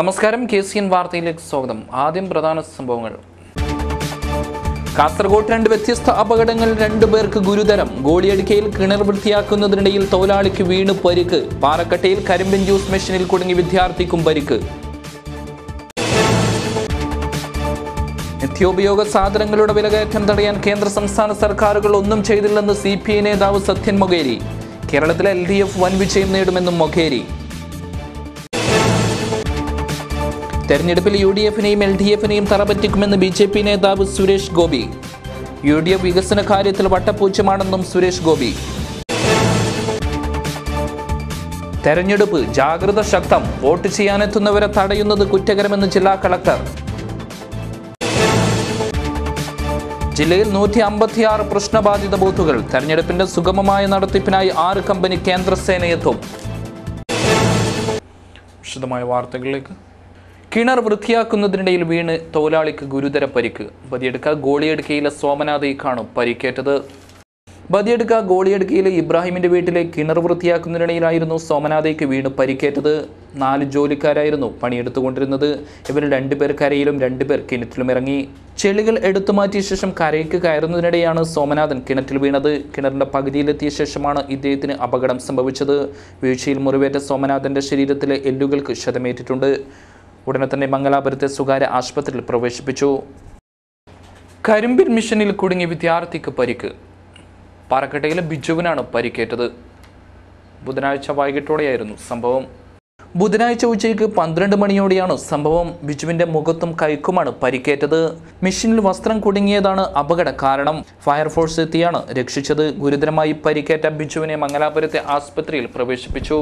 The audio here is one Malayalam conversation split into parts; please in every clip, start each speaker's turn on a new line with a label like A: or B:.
A: നമസ്കാരം കെ സി എൻ വാർത്തയിലേക്ക് സ്വാഗതം ആദ്യം പ്രധാന സംഭവങ്ങൾ കാസർഗോഡ് രണ്ട് വ്യത്യസ്ത അപകടങ്ങൾ രണ്ടുപേർക്ക് ഗുരുതരം ഗോളിയടിക്കയിൽ കിണർ വൃത്തിയാക്കുന്നതിനിടയിൽ തൊഴിലാളിക്ക് വീണ് പരിക്ക് പാറക്കട്ടയിൽ കരിമ്പിൻ ജ്യൂസ് മെഷീനിൽ കുടുങ്ങി വിദ്യാർത്ഥിക്കും പരിക്ക് നിത്യോപയോഗ സാധനങ്ങളുടെ വിലകയറ്റം തടയാൻ കേന്ദ്ര സംസ്ഥാന സർക്കാരുകൾ ഒന്നും ചെയ്തില്ലെന്ന് സി പി ഐ നേതാവ് സത്യൻ മൊകേരി കേരളത്തിലെ എൽ ഡി എഫ് വൻ വിജയം നേടുമെന്നും മൊകേരി തെരഞ്ഞെടുപ്പിൽ യു ഡി എഫിനെയും എൽ ഡി എഫിനെയും തറപറ്റിക്കുമെന്ന് ബി ജെ പി നേതാവ് Suresh Gopi U D F വികസന കാര്യത്തിൽ വട്ടപ്പൂച്ചമാണെന്നും സുരേഷ് ഗോപി തെരഞ്ഞെടുപ്പ് ജാഗ്രത ശക്തം വോട്ട് ചെയ്യാനെത്തുന്നവരെ തടയുന്നത് കുറ്റകരമെന്ന് ജില്ലാ കളക്ടർ ജില്ലയിൽ നൂറ്റി അമ്പത്തിയാറ് പ്രശ്നബാധിത ബൂത്തുകൾ തെരഞ്ഞെടുപ്പിന്റെ സുഗമമായ നടത്തിപ്പിനായി ആറ് കമ്പനി കേന്ദ്രസേനയെത്തും വിശദമായ വാർത്തകളിലേക്ക് കിണർ വൃത്തിയാക്കുന്നതിനിടയിൽ വീണ് തൊഴിലാളിക്ക് ഗുരുതര പരിക്ക് ബദിയെടുക്ക ഗോളിയടുക്കയിലെ സോമനാഥയ്ക്കാണ് പരിക്കേറ്റത് ബദിയെടുക്ക ഗോളിയടുക്കയിലെ ഇബ്രാഹിമിന്റെ വീട്ടിലെ കിണർ വൃത്തിയാക്കുന്നതിനിടയിലായിരുന്നു സോമനാഥയ്ക്ക് വീണ് പരിക്കേറ്റത് നാല് ജോലിക്കാരായിരുന്നു പണിയെടുത്തുകൊണ്ടിരുന്നത് ഇവർ രണ്ടുപേർ കരയിലും രണ്ടുപേർ കിണറ്റിലും ഇറങ്ങി ചെളികൾ എടുത്തു മാറ്റിയ ശേഷം കരയ്ക്ക് കയറുന്നതിനിടെയാണ് സോമനാഥൻ കിണറ്റിൽ വീണത് കിണറിന്റെ പകുതിയിലെത്തിയ ശേഷമാണ് ഇദ്ദേഹത്തിന് അപകടം സംഭവിച്ചത് വീഴ്ചയിൽ മുറിവേറ്റ സോമനാഥന്റെ ശരീരത്തിലെ എല്ലുകൾക്ക് ക്ഷതമേറ്റിട്ടുണ്ട് ഉടനെ തന്നെ മംഗലാപുരത്തെ സ്വകാര്യ ആശുപത്രിയിൽ പ്രവേശിപ്പിച്ചു കരിമ്പിൻ മിഷനിൽ കുടുങ്ങിയ വിദ്യാർത്ഥിക്ക് പരിക്ക് പാറക്കട്ടയിലെ ബിജുവിനാണ് പരിക്കേറ്റത് ബുധനാഴ്ച വൈകിട്ടോടെയായിരുന്നു സംഭവം ബുധനാഴ്ച ഉച്ചയ്ക്ക് പന്ത്രണ്ട് മണിയോടെയാണ് സംഭവം ബിജുവിന്റെ മുഖത്തും കൈക്കുമാണ് പരിക്കേറ്റത് മെഷീനിൽ വസ്ത്രം കുടുങ്ങിയതാണ് അപകട കാരണം ഫയർഫോഴ്സ് എത്തിയാണ് രക്ഷിച്ചത് ഗുരുതരമായി പരിക്കേറ്റ ബിജുവിനെ മംഗലാപുരത്തെ ആസ്പത്രിയിൽ പ്രവേശിപ്പിച്ചു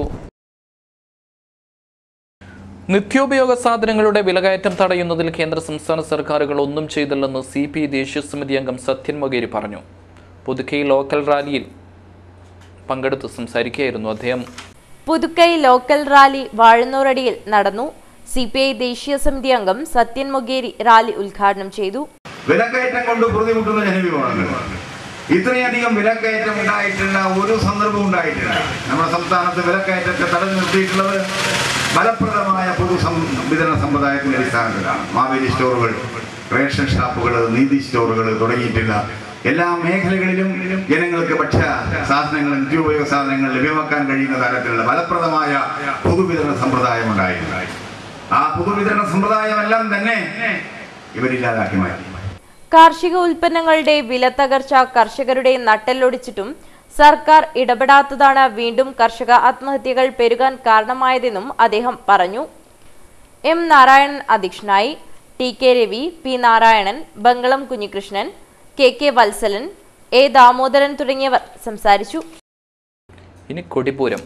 A: നിത്യോപയോഗ സാധനങ്ങളുടെ വിലകയറ്റം തടയുന്നതിൽ കേന്ദ്ര സംസ്ഥാന സർക്കാരുകൾ ഒന്നും ചെയ്തില്ലെന്ന് സി പി ദേശീയ സമിതി അംഗം സത്യൻ മൊകേരി പറഞ്ഞു പുതുക്കൈ ലോക്കൽ റാലിയിൽ പങ്കെടുത്ത് സംസാരിക്കുകയായിരുന്നു അദ്ദേഹം
B: പുതുക്കൈ ലോക്കൽ റാലി വാഴന്നൂറടിയിൽ നടന്നു സി പി ഐ ദേശീയ സമിതി അംഗം സത്യൻ മൊഗേരി റാലി ഉദ്ഘാടനം ചെയ്തു
C: വിലക്കയറ്റം കൊണ്ട് പ്രതിമുട്ടുന്ന ജനവിഭാഗങ്ങൾ ഇത്രയധികം വിലക്കയറ്റം ഉണ്ടായിട്ടുള്ള ഒരു സന്ദർഭം ഉണ്ടായിട്ടില്ല നമ്മുടെ സംസ്ഥാനത്ത് വിലക്കയറ്റത്തെ തടഞ്ഞു നിർത്തിയിട്ടുള്ളത് ഫലപ്രദമായ പൊതു സം- വിതരണ സമ്പ്രദായത്തിന്റെ അടിസ്ഥാനത്തിലാണ് മാവേലി സ്റ്റോറുകൾ റേഷൻ ഷാപ്പുകൾ നീതി സ്റ്റോറുകൾ തുടങ്ങിയിട്ടുള്ള എല്ലാ മേഖലകളിലും ജനങ്ങൾക്ക് ഭക്ഷ്യ സാധനങ്ങൾ നിത്യോപയോഗ സാധനങ്ങൾ ലഭ്യമാക്കാൻ കഴിയുന്ന തരത്തിലുള്ള ഫലപ്രദമായ പൊതുവിതരണ സമ്പ്രദായം ഉണ്ടായിട്ടുണ്ട് ആ പൊതുവിതരണ സമ്പ്രദായമെല്ലാം തന്നെ ഇവരില്ലാതാക്കി മാറ്റി
B: കാർഷിക ഉൽപ്പന്നങ്ങളുടെ വിലത്തകർച്ച കർഷകരുടെ നട്ടെല്ലൊടിച്ചിട്ടും സർക്കാർ ഇടപെടാത്തതാണ് വീണ്ടും കർഷക ആത്മഹത്യകൾ പെരുകാൻ കാരണമായതെന്നും അദ്ദേഹം പറഞ്ഞു എം നാരായണൻ അധ്യക്ഷനായി T K Ravi P Narayanan Bangalam Kunhikrishnan K K Valsalan A Damodaran തുടങ്ങിയവർ സംസാരിച്ചു
A: ഇനി കൊടിപ്പൂരം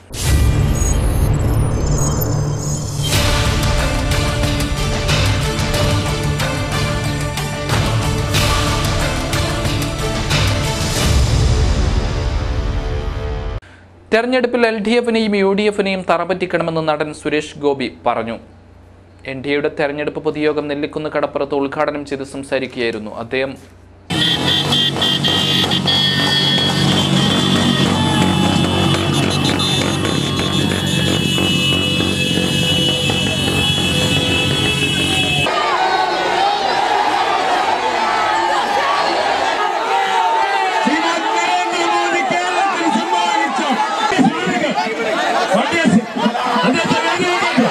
A: തെരഞ്ഞെടുപ്പിൽ എൽ ഡി എഫിനെയും യു ഡി എഫിനെയും തറപറ്റിക്കണമെന്ന് നടൻ സുരേഷ് ഗോപി പറഞ്ഞു എൻ ഡി എയുടെ തെരഞ്ഞെടുപ്പ് പൊതുയോഗം നെല്ലിക്കുന്ന് കടപ്പുറത്ത് ഉദ്ഘാടനം ചെയ്ത് സംസാരിക്കുകയായിരുന്നു അദ്ദേഹം
D: ശ്രീമാൻ നരേന്ദ്രമോദി കേരളത്തിന് സമ്മാനിച്ച അദ്ദേഹത്തെ അദ്ദേഹത്തെ വേദിയിലേക്ക്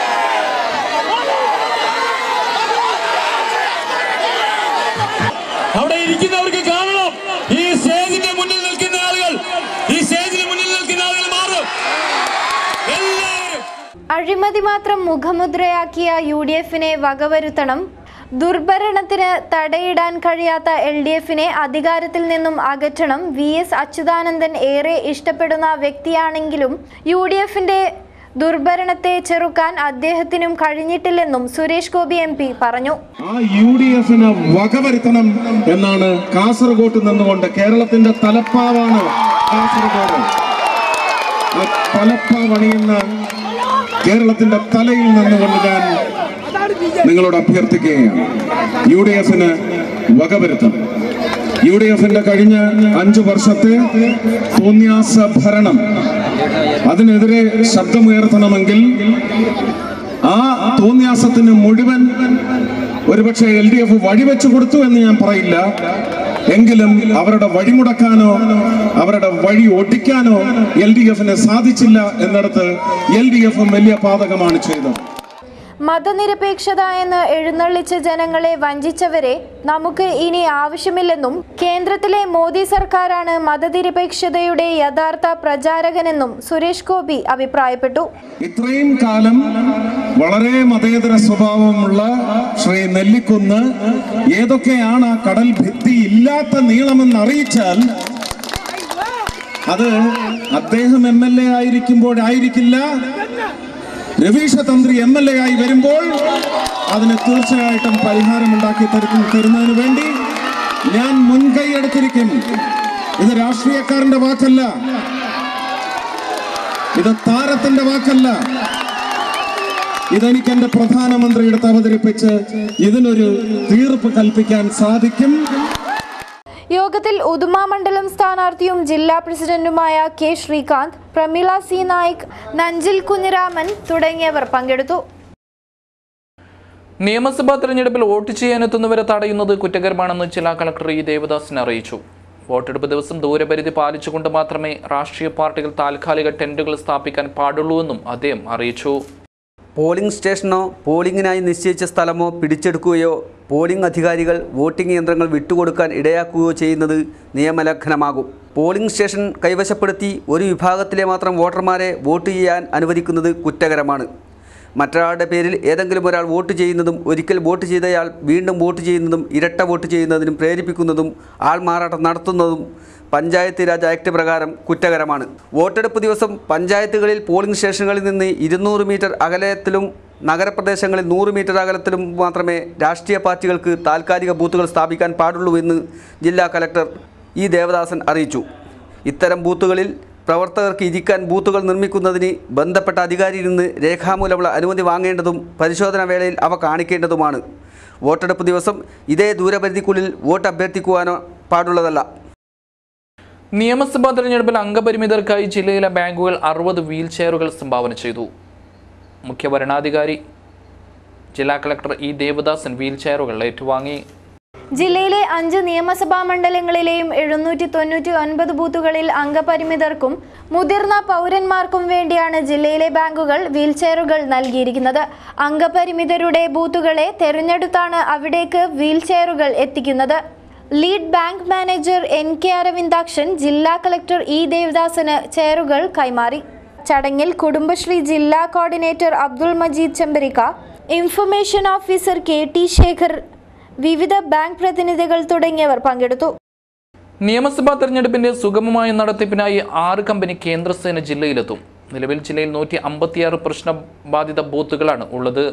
D: അവിടെ ഇരിക്കുന്നവർക്ക് കാണണം ഈ സ്റ്റേജിന്റെ മുന്നിൽ നിൽക്കുന്ന ആളുകൾ ഈ സ്റ്റേജിന് മുന്നിൽ നിൽക്കുന്ന ആളുകൾ മാറും എല്ലാവരും
E: അഴിമതി മാത്രം മുഖമുദ്രയാക്കിയ യു ഡി എഫിനെ വകവരുത്തണം ദുർഭരണത്തിന് തടയിടാൻ കഴിയാത്ത എൽ ഡി എഫിനെ അധികാരത്തിൽ നിന്നും അകറ്റണം വി എസ് അച്യുതാനന്ദൻ ഏറെ ഇഷ്ടപ്പെടുന്ന വ്യക്തിയാണെങ്കിലും യു ഡി എഫിന്റെ ദുർഭരണത്തെ ചെറുക്കാൻ അദ്ദേഹത്തിനും കഴിഞ്ഞിട്ടില്ലെന്നും സുരേഷ് ഗോപി എം പി പറഞ്ഞു
F: ആ യു ഡി എഫിന് വകവരുത്തണം എന്നാണ് കാസർഗോട്ട് നിന്നുകൊണ്ട് കേരളത്തിന്റെ തലപ്പാവാണ് കാസർഗോഡ് ആ തലപ്പാവണിയുന്ന കേരളത്തിന്റെ തലയിൽ നിന്നുകൊണ്ട് ഞാൻ നിങ്ങളോട് അഭ്യർത്ഥിക്കുകയാണ് യു ഡി എഫിന് വകവരുത്തണം യു ഡി എഫിന്റെ കഴിഞ്ഞ അഞ്ചു വർഷത്തെ തോന്നിയാസ ഭരണം അതിനെതിരെ ശബ്ദമുയർത്തണമെങ്കിൽ ആ തോന്നിയാസത്തിന് മുഴുവൻ ഒരുപക്ഷെ എൽ ഡി എഫ് വഴിവെച്ചു കൊടുത്തു എന്ന് ഞാൻ പറയില്ല എങ്കിലും അവരുടെ വഴിമുടക്കാനോ അവരുടെ വഴി ഒടിക്കാനോ എൽ ഡി എഫിന് സാധിച്ചില്ല എന്നിടത്ത് എൽ ഡി എഫും വലിയ പാതകമാണ് ചെയ്തത്
E: മതനിരപേക്ഷത എന്ന് എഴുന്നള്ളിച്ച് ജനങ്ങളെ വഞ്ചിച്ചവരെ നമുക്ക് ഇനി ആവശ്യമില്ലെന്നും കേന്ദ്രത്തിലെ മോദി സർക്കാരാണ് മതനിരപേക്ഷതയുടെ യഥാർത്ഥ പ്രചാരകനെന്നും സുരേഷ് ഗോപി അഭിപ്രായപ്പെട്ടു
F: ഇത്രയും കാലം വളരെ മതേതര സ്വഭാവമുള്ള ശ്രീ നെല്ലിക്കുന്ന് ഏതൊക്കെയാണ് ആ കടൽ ഭിത്തി ഇല്ലാത്ത നീളമെന്ന് അറിയിച്ചാൽ അത് അദ്ദേഹം എം എൽ എ ആയിരിക്കുമ്പോഴായിരിക്കില്ല Raveesha Thantri M L A ആയി വരുമ്പോൾ അതിന് തീർച്ചയായിട്ടും പരിഹാരമുണ്ടാക്കി തരുന്ന തരുന്നതിന് വേണ്ടി ഞാൻ മുൻകൈ എടുത്തിരിക്കും ഇത് രാഷ്ട്രീയക്കാരന്റെ വാക്കല്ല ഇത് താരത്തിന്റെ വാക്കല്ല ഇതെനിക്ക് എന്റെ പ്രധാനമന്ത്രി എടുത്ത് അവതരിപ്പിച്ച് ഇതിനൊരു തീർപ്പ് കൽപ്പിക്കാൻ സാധിക്കും
E: യോഗത്തിൽ ഉദുമ മണ്ഡലം സ്ഥാനാർത്ഥിയും ജില്ലാ പ്രസിഡന്റുമായ കെ ശ്രീകാന്ത് പ്രമീള സി നായിക് നഞ്ചിൽ കുഞ്ഞിരാമൻ തുടങ്ങിയവർ പങ്കെടുത്തു
A: നിയമസഭാ തെരഞ്ഞെടുപ്പിൽ വോട്ട് ചെയ്യാനെത്തുന്നവരെ തടയുന്നത് കുറ്റകരമാണെന്ന് ജില്ലാ കളക്ടർ ഇ ദേവദാസിനെ അറിയിച്ചു വോട്ടെടുപ്പ് ദിവസം ദൂരപരിധി പാലിച്ചുകൊണ്ട് മാത്രമേ രാഷ്ട്രീയ പാർട്ടികൾ താൽക്കാലിക ടെന്റുകൾ സ്ഥാപിക്കാൻ പാടുള്ളൂവെന്നും അദ്ദേഹം അറിയിച്ചു
G: പോളിംഗ് സ്റ്റേഷനോ പോളിംഗിനായി നിശ്ചയിച്ച സ്ഥലമോ പിടിച്ചെടുക്കുകയോ പോളിംഗ് അധികാരികൾ വോട്ടിംഗ് യന്ത്രങ്ങൾ വിട്ടുകൊടുക്കാൻ ഇടയാക്കുകയോ ചെയ്യുന്നത് നിയമലംഘനമാകും പോളിംഗ് സ്റ്റേഷൻ കൈവശപ്പെടുത്തി ഒരു വിഭാഗത്തിലെ മാത്രം വോട്ടർമാരെ വോട്ട് ചെയ്യാൻ അനുവദിക്കുന്നത് കുറ്റകരമാണ് മറ്റൊരാളുടെ പേരിൽ ഏതെങ്കിലും ഒരാൾ വോട്ട് ചെയ്യുന്നതും ഒരിക്കൽ വോട്ട് ചെയ്തയാൾ വീണ്ടും വോട്ട് ചെയ്യുന്നതും ഇരട്ട വോട്ട് ചെയ്യുന്നതിനും പ്രേരിപ്പിക്കുന്നതും ആൾമാറാട്ടം നടത്തുന്നതും പഞ്ചായത്ത് രാജ് ആക്ട് പ്രകാരം കുറ്റകരമാണ് വോട്ടെടുപ്പ് ദിവസം പഞ്ചായത്തുകളിൽ പോളിംഗ് സ്റ്റേഷനുകളിൽ നിന്ന് ഇരുന്നൂറ് മീറ്റർ അകലത്തിലും നഗരപ്രദേശങ്ങളിൽ നൂറ് മീറ്റർ അകലത്തിലും മാത്രമേ രാഷ്ട്രീയ പാർട്ടികൾക്ക് താൽക്കാലിക ബൂത്തുകൾ സ്ഥാപിക്കാൻ പാടുള്ളൂ എന്ന് ജില്ലാ കലക്ടർ ഇ ദേവദാസൻ അറിയിച്ചു ഇത്തരം ബൂത്തുകളിൽ പ്രവർത്തകർക്ക് ഇരിക്കാൻ ബൂത്തുകൾ നിർമ്മിക്കുന്നതിന് ബന്ധപ്പെട്ട അധികാരിയിൽ നിന്ന് രേഖാമൂലമുള്ള അനുമതി വാങ്ങേണ്ടതും പരിശോധനാ വേളയിൽ അവ കാണിക്കേണ്ടതുമാണ് വോട്ടെടുപ്പ് ദിവസം ഇതേ ദൂരപരിധിക്കുള്ളിൽ വോട്ട് അഭ്യർത്ഥിക്കുവാനോ പാടുള്ളതല്ല
A: നിയമസഭാ തെരഞ്ഞെടുപ്പിൽ അംഗപരിമിതർക്കായി ജില്ലയിലെ ബാങ്കുകൾ അറുപത് വീൽ ചെയറുകൾ സംഭാവന ചെയ്തു മുഖ്യ ഭരണാധികാരി ജില്ലാ കളക്ടർ ഇ ദേവദാസൻ വീൽ ചെയറുകൾ ഏറ്റുവാങ്ങി
E: ജില്ലയിലെ അഞ്ച് നിയമസഭാ മണ്ഡലങ്ങളിലെയും എഴുന്നൂറ്റി തൊണ്ണൂറ്റി ഒൻപത് ബൂത്തുകളിൽ അംഗപരിമിതർക്കും മുതിർന്ന പൗരന്മാർക്കും വേണ്ടിയാണ് ജില്ലയിലെ ബാങ്കുകൾ വീൽചെയറുകൾ നൽകിയിരിക്കുന്നത് അംഗപരിമിതരുടെ ബൂത്തുകളെ തെരഞ്ഞെടുത്താണ് അവിടേക്ക് വീൽചെയറുകൾ എത്തിക്കുന്നത് lead bank manager N K Aravindakshan ജില്ലാ കളക്ടർ ഇ ദേവദാസന് ചെയറുകൾ കൈമാറി ചടങ്ങിൽ കുടുംബശ്രീ ജില്ലാ coordinator Abdul Majeed Chembarikka information officer K T Sekhar വിവിധ ബാങ്ക് പ്രതിനിധികൾ തുടങ്ങിയവർ പങ്കെടുത്തു
A: നിയമസഭാ തെരഞ്ഞെടുപ്പിന്റെ സുഗമമായ നടത്തിപ്പിനായി ആറ് കമ്പനി കേന്ദ്രസേന ജില്ലയിലെത്തും നിലവിൽ ജില്ലയിൽ നൂറ്റി അമ്പത്തിയാറ് പ്രശ്നബാധിത ബൂത്തുകളാണ് ഉള്ളത്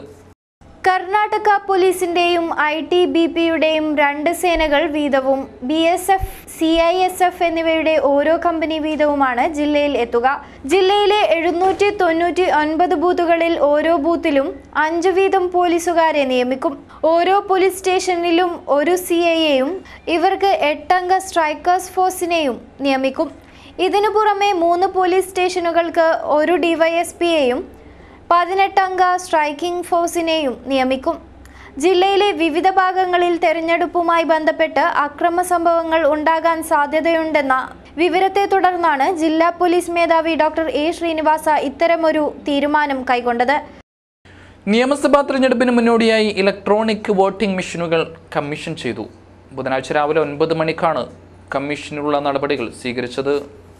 E: കർണാടക പോലീസിന്റെയും ഐ ടി ബി പിയുടെയും രണ്ട് സേനകൾ വീതവും B S F C I S F എന്നിവയുടെ ഓരോ കമ്പനി വീതവുമാണ് ജില്ലയിൽ എത്തുക ജില്ലയിലെ എഴുന്നൂറ്റി തൊണ്ണൂറ്റി ഒൻപത് ബൂത്തുകളിൽ ഓരോ ബൂത്തിലും അഞ്ച് വീതം പോലീസുകാരെ നിയമിക്കും ഓരോ പോലീസ് സ്റ്റേഷനിലും ഒരു സി ഐയെയും ഇവർക്ക് എട്ടംഗ സ്ട്രൈക്കേഴ്സ് ഫോഴ്സിനെയും നിയമിക്കും ഇതിനു പുറമെ മൂന്ന് പോലീസ് സ്റ്റേഷനുകൾക്ക് ഒരു ഡിവൈഎസ്പിയെയും പതിനെട്ടംഗ സ്ട്രൈക്കിംഗ് ഫോഴ്സിനെയും നിയമിക്കും ജില്ലയിലെ വിവിധ ഭാഗങ്ങളിൽ തെരഞ്ഞെടുപ്പുമായി ബന്ധപ്പെട്ട് അക്രമ സംഭവങ്ങൾ ഉണ്ടാകാൻ സാധ്യതയുണ്ടെന്ന വിവരത്തെ തുടർന്നാണ് ജില്ലാ പോലീസ് മേധാവി ഡോക്ടർ എ ശ്രീനിവാസ ഇത്തരമൊരു തീരുമാനം കൈക്കൊണ്ടത്
A: നിയമസഭാ തെരഞ്ഞെടുപ്പിന് മുന്നോടിയായി ഇലക്ട്രോണിക് വോട്ടിംഗ് മെഷീനുകൾ കമ്മീഷൻ ചെയ്തു ബുധനാഴ്ച രാവിലെ ഒൻപത് മണിക്കാണ് കമ്മീഷനുള്ള നടപടികൾ സ്വീകരിച്ചത്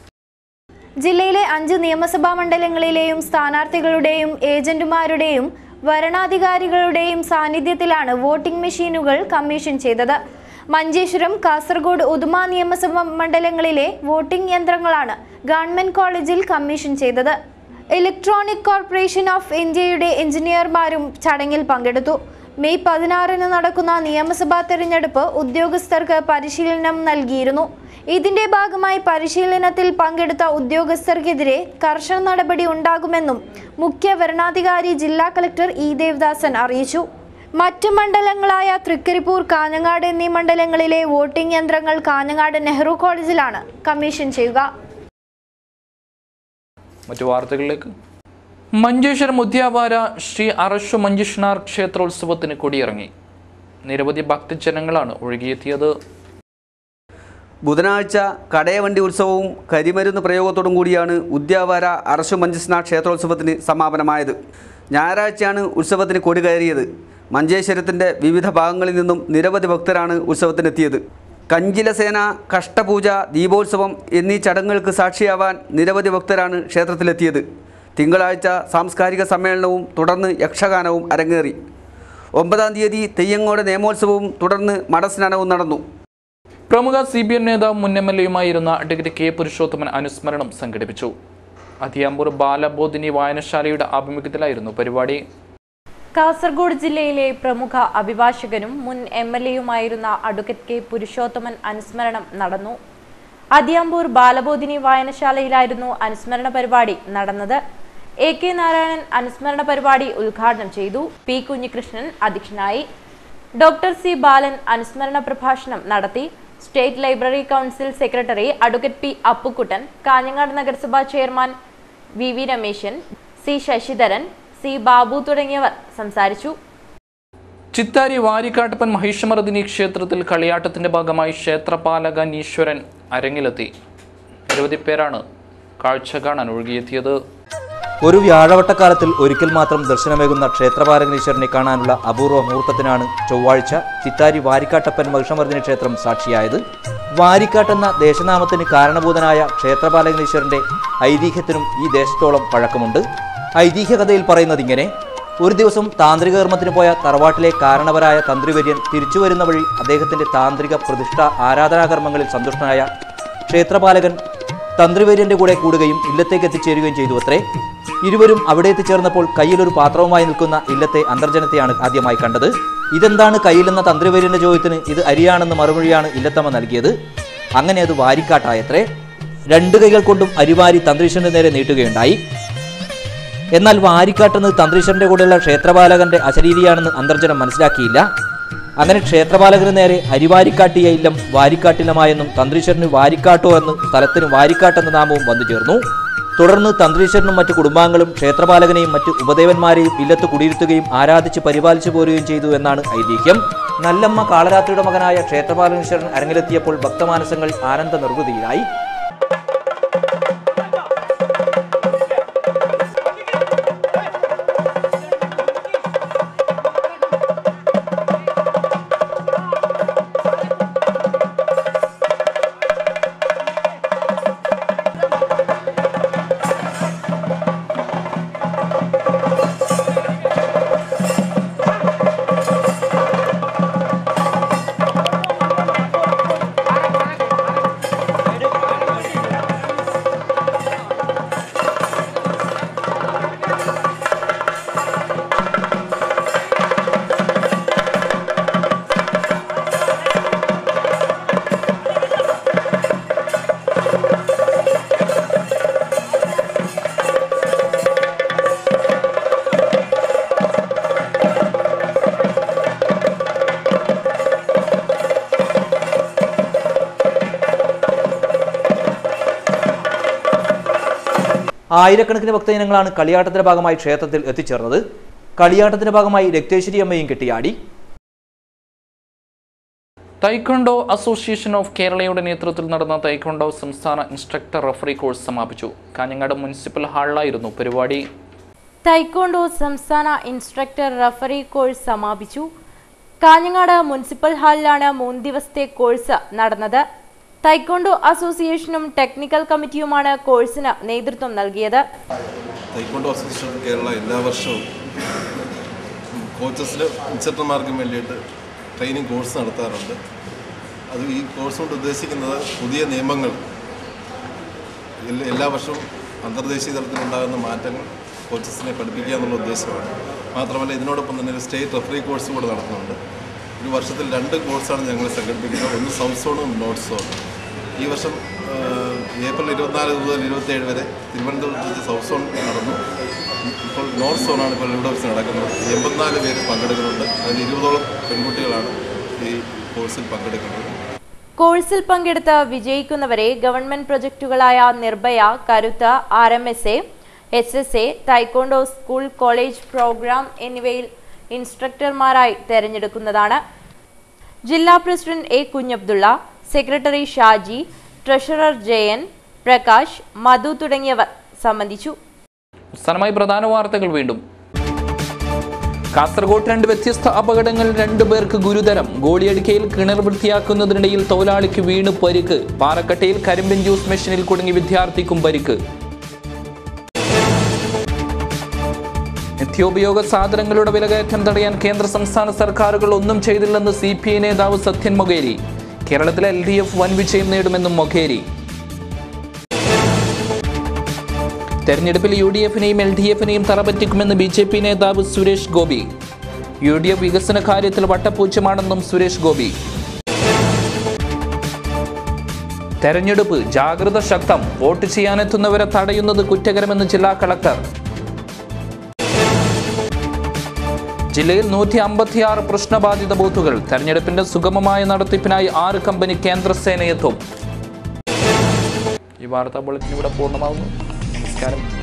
E: ജില്ലയിലെ അഞ്ച് നിയമസഭാ മണ്ഡലങ്ങളിലെയും സ്ഥാനാർത്ഥികളുടെയും ഏജന്റുമാരുടെയും വരണാധികാരികളുടെയും സാന്നിധ്യത്തിലാണ് വോട്ടിംഗ് മെഷീനുകൾ കമ്മീഷൻ ചെയ്തത് മഞ്ചേശ്വരം കാസർഗോഡ് ഉദുമ നിയമസഭാ മണ്ഡലങ്ങളിലെ വോട്ടിംഗ് യന്ത്രങ്ങളാണ് ഗവൺമെന്റ് കോളേജിൽ കമ്മീഷൻ ചെയ്തത് ഇലക്ട്രോണിക് കോർപ്പറേഷൻ ഓഫ് ഇന്ത്യയുടെ എഞ്ചിനീയർമാരും ചടങ്ങിൽ പങ്കെടുത്തു മെയ് പതിനാറിന് നടക്കുന്ന നിയമസഭാ തെരഞ്ഞെടുപ്പ് ഉദ്യോഗസ്ഥർക്ക് പരിശീലനം നൽകിയിരുന്നു ഇതിന്റെ ഭാഗമായി പരിശീലനത്തിൽ പങ്കെടുത്ത ഉദ്യോഗസ്ഥർക്കെതിരെ കർശന നടപടി ഉണ്ടാകുമെന്നും മുഖ്യ വരണാധികാരി ജില്ലാ കളക്ടർ ഇ ദേവദാസൻ അറിയിച്ചു മറ്റ് മണ്ഡലങ്ങളായ തൃക്കരിപ്പൂർ കാഞ്ഞങ്ങാട് എന്നീ മണ്ഡലങ്ങളിലെ വോട്ടിംഗ് യന്ത്രങ്ങൾ കാഞ്ഞങ്ങാട് നെഹ്റു കോളേജിലാണ് കമ്മീഷൻ ചെയ്യുക
A: മറ്റു വാർത്തകളിലേക്ക് മഞ്ചേശ്വരം മുദ്യാവാര ശ്രീ അറശു മഞ്ജുഷ്ണാർ ക്ഷേത്രോത്സവത്തിന് കൊടിയിറങ്ങി നിരവധി ഭക്തജനങ്ങളാണ് ഒഴുകിയെത്തിയത്
G: ബുധനാഴ്ച കടയവണ്ടി ഉത്സവവും കരിമരുന്ന് പ്രയോഗത്തോടും കൂടിയാണ് ഉദ്യാവാര അറശു മഞ്ജസ്ന ക്ഷേത്രോത്സവത്തിന് സമാപനമായത് ഞായറാഴ്ചയാണ് ഉത്സവത്തിന് കൊടി കയറിയത് മഞ്ചേശ്വരത്തിൻ്റെ വിവിധ ഭാഗങ്ങളിൽ നിന്നും നിരവധി ഭക്തരാണ് ഉത്സവത്തിനെത്തിയത് കഞ്ചിലസേന കഷ്ടപൂജ ദീപോത്സവം എന്നീ ചടങ്ങുകൾക്ക് സാക്ഷിയാവാൻ നിരവധി ഭക്തരാണ് ക്ഷേത്രത്തിലെത്തിയത് തിങ്കളാഴ്ച സാംസ്കാരിക സമ്മേളനവും തുടർന്ന് യക്ഷഗാനവും അരങ്ങേറി ഒമ്പതാം തീയതി തെയ്യങ്ങോട് നിയമോത്സവവും തുടർന്ന് മടസ്നാനവും നടന്നു
A: പ്രമുഖ സി ബി എൻ നേതാവ് മുൻ എം എൽ എയുമായിരുന്ന അഡ്വക്കേറ്റ് കെ പുരുഷോത്തമൻ അനുസ്മരണം സംഘടിപ്പിച്ചു അതിയാമ്പൂർ ബാലബോധിനി വായനശാലയുടെ ആഭിമുഖ്യത്തിലായിരുന്നു പരിപാടി
B: കാസർഗോഡ് ജില്ലയിലെ പ്രമുഖ അഭിഭാഷകനും മുൻ എം എൽ എയുമായിരുന്ന അഡ്വക്കേറ്റ് കെ പുരുഷോത്തമൻ അനുസ്മരണം നടന്നു അതിയാമ്പൂർ ബാലബോധിനി വായനശാലയിലായിരുന്നു അനുസ്മരണ പരിപാടി നടന്നത് എ കെ നാരായണൻ അനുസ്മരണ പരിപാടി ഉദ്ഘാടനം ചെയ്തു പി കുഞ്ഞികൃഷ്ണൻ അധ്യക്ഷനായി ഡോക്ടർ സി ബാലൻ അനുസ്മരണ പ്രഭാഷണം നടത്തി state library council secretary advocate P Appukuttan Kanhangad നഗരസഭാ chairman V V Rameshan C Sasidharan C Babu തുടങ്ങിയവർ സംസാരിച്ചു
A: ചിത്താരി വാരിക്കാട്ടപ്പൻ മഹിഷമർദിനി ക്ഷേത്രത്തിൽ കളിയാട്ടത്തിന്റെ ഭാഗമായി ക്ഷേത്രപാലകൻ ഈശ്വരൻ അരങ്ങിലെത്തി നിരവധി പേരാണ് കാഴ്ച കാണാൻ ഒഴുകിയെത്തിയത്
H: ഒരു വ്യാഴവട്ടക്കാലത്തിൽ ഒരിക്കൽ മാത്രം ദർശനമേകുന്ന ക്ഷേത്രപാലകനീശ്വരനെ കാണാനുള്ള അപൂർവ മുഹൂർത്തത്തിനാണ് ചൊവ്വാഴ്ച ചിത്താരി വാരിക്കാട്ടപ്പൻ മഹിഷമർദ്ദിനി ക്ഷേത്രം സാക്ഷിയായത് വാരിക്കാട്ടെന്ന ദേശനാമത്തിന് കാരണഭൂതനായ ക്ഷേത്രപാലകനീശ്വരന്റെ ഐതിഹ്യത്തിനും ഈ ദേശത്തോളം പഴക്കമുണ്ട് ഐതിഹ്യ കഥയിൽ പറയുന്നത് ഇങ്ങനെ ഒരു ദിവസം താന്ത്രിക കർമ്മത്തിന് പോയ തറവാട്ടിലെ കാരണവരായ തന്ത്രിവര്യൻ തിരിച്ചു വരുന്ന വഴി അദ്ദേഹത്തിന്റെ താന്ത്രിക പ്രതിഷ്ഠ ആരാധനാകർമ്മങ്ങളിൽ സന്തുഷ്ടനായ ക്ഷേത്രപാലകൻ തന്ത്രിവര്യന്റെ കൂടെ കൂടുകയും ഇല്ലത്തേക്ക് എത്തിച്ചേരുകയും ചെയ്തു അത്രേ ഇരുവരും അവിടെ എത്തിച്ചേർന്നപ്പോൾ കയ്യിലൊരു പാത്രവുമായി നിൽക്കുന്ന ഇല്ലത്തെ അന്തർജനത്തെയാണ് ആദ്യമായി കണ്ടത് ഇതെന്താണ് കയ്യിലെന്ന തന്ത്രിവര്യന്റെ ചോദ്യത്തിന് ഇത് അരിയാണെന്ന് മറുപടിയാണ് ഇല്ലത്തമ്മ നൽകിയത് അങ്ങനെ അത് വാരിക്കാട്ടായത്രേ രണ്ട് കൈകൾ കൊണ്ടും അരിവാരി തന്ത്രീശ്വരന്റെ നേരെ നീട്ടുകയുണ്ടായി എന്നാൽ വാരിക്കാട്ടെന്ന് തന്ത്രീശ്വരന്റെ കൂടെയുള്ള ക്ഷേത്രപാലകന്റെ അശരീരിയാണെന്ന് അന്തർജനം മനസ്സിലാക്കിയില്ല അങ്ങനെ ക്ഷേത്രപാലകന് നേരെ അരിവാരിക്കാട്ടിയ ഇല്ലം വാരിക്കാട്ടിലമായെന്നും തന്ത്രീശ്വരന് വാരിക്കാട്ടോ എന്നും സ്ഥലത്തിന് വാരിക്കാട്ടെന്ന നാമവും വന്നു ചേർന്നു തുടർന്ന് തന്ത്രീശ്വരനും മറ്റു കുടുംബാംഗങ്ങളും ക്ഷേത്രപാലകനെയും മറ്റു ഉപദേവന്മാരെയും ഇല്ലത്ത് കുടിയിരുത്തുകയും ആരാധിച്ച് പരിപാലിച്ചു പോരുകയും ചെയ്തു എന്നാണ് ഐതിഹ്യം നല്ലമ്മ കാളരാത്രിയുടെ മകനായ ക്ഷേത്രപാലകീശ്വരൻ അരങ്ങിലെത്തിയപ്പോൾ ഭക്തമാനസങ്ങൾ ആനന്ദ നിർവൃതിയിലായി ആയിരക്കണക്കിന് ഭക്തജനങ്ങളാണ് കളിയാട്ടത്തിന്റെ ഭാഗമായി ക്ഷേത്രത്തിൽ എത്തിച്ചേർന്നത് കളിയാട്ടത്തിന്റെ ഭാഗമായി രക്തേശ്വരി അമ്മയും കെട്ടിയാടി
A: തൈക്കൊണ്ടോ അസോസിയേഷൻ ഓഫ് കേരളയുടെ നേതൃത്വത്തിൽ നടന്ന തൈക്കൊണ്ടോ സംസ്ഥാന ഇൻസ്ട്രക്ടർ റഫറി കോഴ്സ് സമാപിച്ചു കാഞ്ഞങ്ങാട് മുനിസിപ്പൽ ഹാളിലായിരുന്നു പരിപാടി
B: തൈക്കോണ്ടോ സംസ്ഥാന ഇൻസ്ട്രക്ടർ റഫറി കോഴ്സ് സമാപിച്ചു കാഞ്ഞങ്ങാട് മുനിസിപ്പൽ ഹാളിലാണ് മൂന്ന് ദിവസത്തെ കോഴ്സ് നടന്നത് തൈക്കോണ്ടോ അസോസിയേഷനും ടെക്നിക്കൽ കമ്മിറ്റിയുമാണ് കോഴ്സിന് നേതൃത്വം നൽകിയത്
I: തൈക്കോണ്ടോ അസോസിയേഷൻ ഓഫ് കേരള എല്ലാ വർഷവും കോച്ചസിന് ഇൻസ്ട്രക്ടർമാർക്കും വേണ്ടിയിട്ട് ട്രെയിനിങ് കോഴ്സ് നടത്താറുണ്ട് അത് ഈ കോഴ്സ് കൊണ്ട് ഉദ്ദേശിക്കുന്നത് പുതിയ നിയമങ്ങൾ എല്ലാ- എല്ലാ വർഷവും അന്തർദേശീയ തലത്തിലുണ്ടാകുന്ന മാറ്റങ്ങൾ കോച്ചസിനെ പഠിപ്പിക്കുക എന്നുള്ള ഉദ്ദേശമാണ് മാത്രമല്ല ഇതിനോടൊപ്പം തന്നെ ഒരു സ്റ്റേറ്റ് റഫറി കോഴ്സും കൂടെ നടത്തുന്നുണ്ട് ഒരു വർഷത്തിൽ രണ്ട് കോഴ്സാണ് ഞങ്ങൾ സംഘടിപ്പിക്കുന്നത് ഒന്ന് സൗത്ത് സോണും നോർത്ത് സോണും ഈ വർഷം ആ, ഏപ്രിൽ ഇരുപത്തിനാല് മുതൽ ഇരുപത്തേഴ് വരെ തിരുവനന്തപുരത്ത് വെച്ച് സൗത്ത് സോൺ നടന്നു ഇപ്പോൾ നോർത്ത് സോണാണ് ഇപ്പോൾ ഇവിടെ വെച്ച് നടക്കുന്നത് എൺപത്തിനാല് പേര് പങ്കെടുക്കുന്നുണ്ട് അതിൽ ഇരുപതോളം പെൺകുട്ടികളാണ് ഈ കോഴ്സിൽ പങ്കെടുക്കുന്നത്
B: കോഴ്സിൽ പങ്കെടുത്ത് വിജയിക്കുന്നവരെ ഗവൺമെന്റ് പ്രൊജക്ടുകളായ Nirbhaya Karuthu R M S A S S A taekwondo school college programme എന്നിവയിൽ ഇൻസ്ട്രക്ടർമാരായി തെരഞ്ഞെടുക്കുന്നതാണ് ജില്ലാ president A Kunhabdulla secretary Shaji treasurer Jayan Prakash Madhu തുടങ്ങിയവർ സംബന്ധിച്ചു
A: അവസാനമായി പ്രധാന വാർത്തകൾ വീണ്ടും കാസർഗോഡ് രണ്ട് വ്യത്യസ്ത അപകടങ്ങൾ രണ്ടു പേർക്ക് ഗുരുതരം ഗോളിയടിക്കയിൽ കിണർ വൃത്തിയാക്കുന്നതിനിടയിൽ തൊഴിലാളിക്ക് വീണ് പരിക്ക് പാറക്കട്ടയിൽ കരിമ്പിൻ ജ്യൂസ് മെഷീനിൽ കുടുങ്ങി വിദ്യാർത്ഥിക്കും പരിക്ക് നിത്യോപയോഗ സാധനങ്ങളുടെ വിലകയറ്റം തടയാൻ കേന്ദ്ര സംസ്ഥാന സർക്കാരുകൾ ഒന്നും ചെയ്തില്ലെന്ന് സി പി ഐ നേതാവ് സത്യൻ മൊകേരി കേരളത്തിലെ എൽ ഡി എഫ് വൻ വിജയം നേടുമെന്നും മൊകേരി തെരഞ്ഞെടുപ്പിൽ യു ഡി എഫിനെയും എൽ ഡി എഫിനെയും തറപറ്റിക്കുമെന്ന് ബി ജെ പി നേതാവ് Suresh Gopi U D F വികസന കാര്യത്തിൽ വട്ടപ്പൂച്ചമാണെന്നും സുരേഷ് ഗോപി തെരഞ്ഞെടുപ്പ് ജാഗ്രത ശക്തം വോട്ട് ചെയ്യാനെത്തുന്നവരെ തടയുന്നത് കുറ്റകരമെന്ന് ജില്ലാ കളക്ടർ ജില്ലയിൽ നൂറ്റി അമ്പത്തിയാറ് പ്രശ്നബാധിത ബൂത്തുകൾ തെരഞ്ഞെടുപ്പിന്റെ സുഗമമായ നടത്തിപ്പിനായി ആറ് കമ്പനി കേന്ദ്രസേനയെത്തും ഈ വാർത്താ ബുള്ളറ്റിൻ ഇവിടെ പൂർണ്ണമാകുന്നു നമസ്കാരം